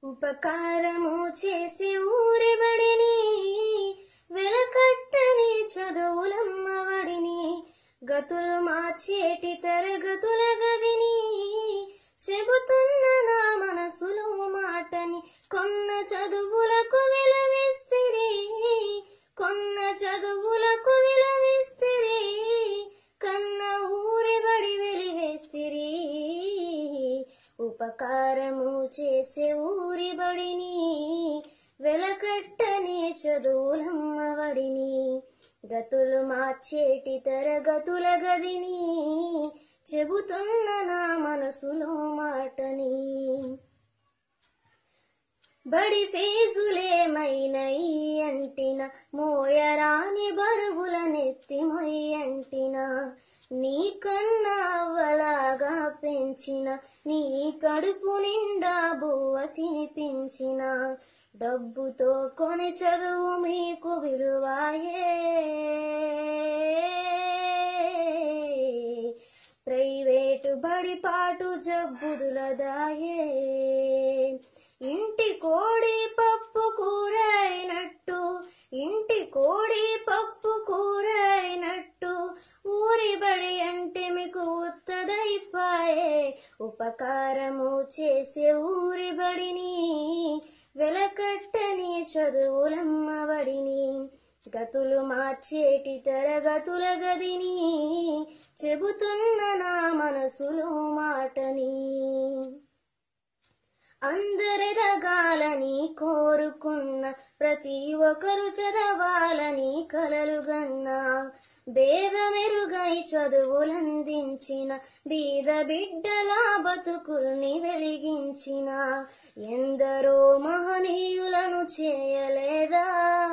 ఉపకారము చేసి ఊరిబడిని వెలకట్టని చదువులమ్మవడిని గతులు మార్చేటి తరగతుల గదిని చెబుతున్న నా మనసులో మాటని కొన్న చదువులకు విలువిస్తిరి కొన్న చదువులకు విలువిస్తిరి కన్న ఊరిబడి వెలివేస్తిరి ఉపకారము చేసే ఊరిబడిని వెలకట్టనే చదువులమ్మవడిని గతులు మార్చేటి తరగతుల గదిని చెబుతున్న నా మనసులో మాటని బడి ఫీజులేమైనయి అంటిన మోయరాని బరువుల నెత్తి మొయ్యంటిన నీ కన్నా అవ్వలాగా పెంచిన నీ కడుపు నిండా బువ్వ తినిపించిన డబ్బుతో కొని చదువు మీకు విలువాయే ప్రైవేటు బడిపాటు జబ్బుదులదాయే ఇంటి కోడి పప్పు కూర అయినట్టు ఇంటి కోడి పప్పు కూర అయినట్టు ఊరి బడి అంటే మీకు ఉత్తదైపాయే ఉపకారము చేసే ఊరి బడిని వెలకట్టని చదువులమ్మబడిని గతులు మార్చేటి తరగతుల గదిని చెబుతున్న నా మనసులో మాటని అందరెదగాలని కోరుకున్న ప్రతి ఒక్కరు చదవాలని కలలుగన్నా భేదమెరుగై చదువులందించిన బీద బిడ్డల బతుకుల్ని వెలిగించిన ఎందరో మహనీయులను చేయలేదా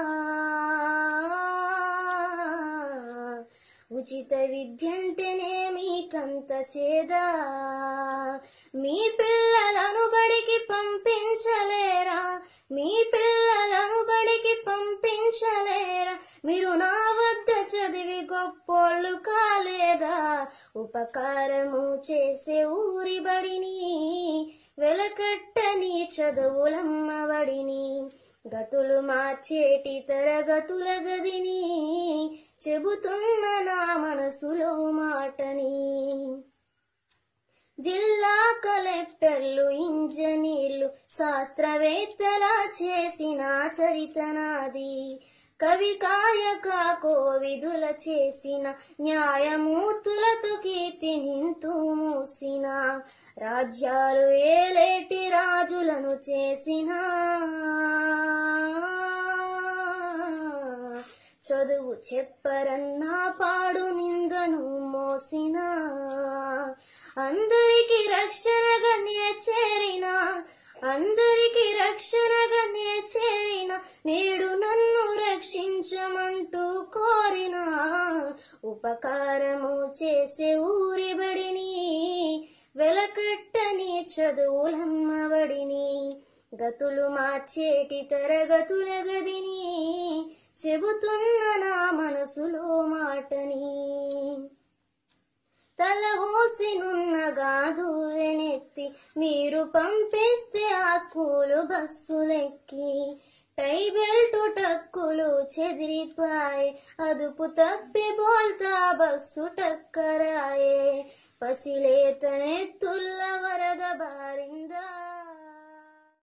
ఉచిత విద్యంటేనే మీకంత చేదా మీ పిల్లలను బడికి పంపించలేరా మీ పిల్లలను బడికి పంపించలేరా మీరు నా వద్ద చదివి గొప్పోళ్ళు కాలేదా ఉపకారము చేసే ఊరి బడిని వెలకట్టని చదువులమ్మబడిని గతులు మార్చేటి తరగతుల గదిని చెబుతున్న నా మనసులో మాటని జిల్లా కలెక్టర్లు ఇంజనీర్లు శాస్త్రవేత్తలా చేసిన చరితనాది కవి కాయక కోవిదుల చేసిన న్యాయమూర్తులతో కీర్తి నింతూ మూసిన రాజ్యాలు ఏలేటి రాజులను చేసిన చదువు చెప్పరన్నా పాడు నిందను మోసిన అందరికి రక్షణగా చేరిన అందరికి రక్షణగా చేరిన నేడు నన్ను రక్షించమంటూ కోరిన ఉపకారము చేసే ఊరి బడిని వెలకట్టని చదువులమ్మబడిని గతులు మార్చేటి తరగతుల గదిని చెబుతున్న నా మనసులో మాటని తల ఓసినున్న గాదు వెనెత్తి మీరు పంపిస్తే ఆ స్కూలు బస్సులెక్కి టై బెల్ట్ టక్కులు చెదిరిపాయే అదుపు తప్పి బోల్తా బస్సు టక్కరాయే పసిలేత నెత్తుల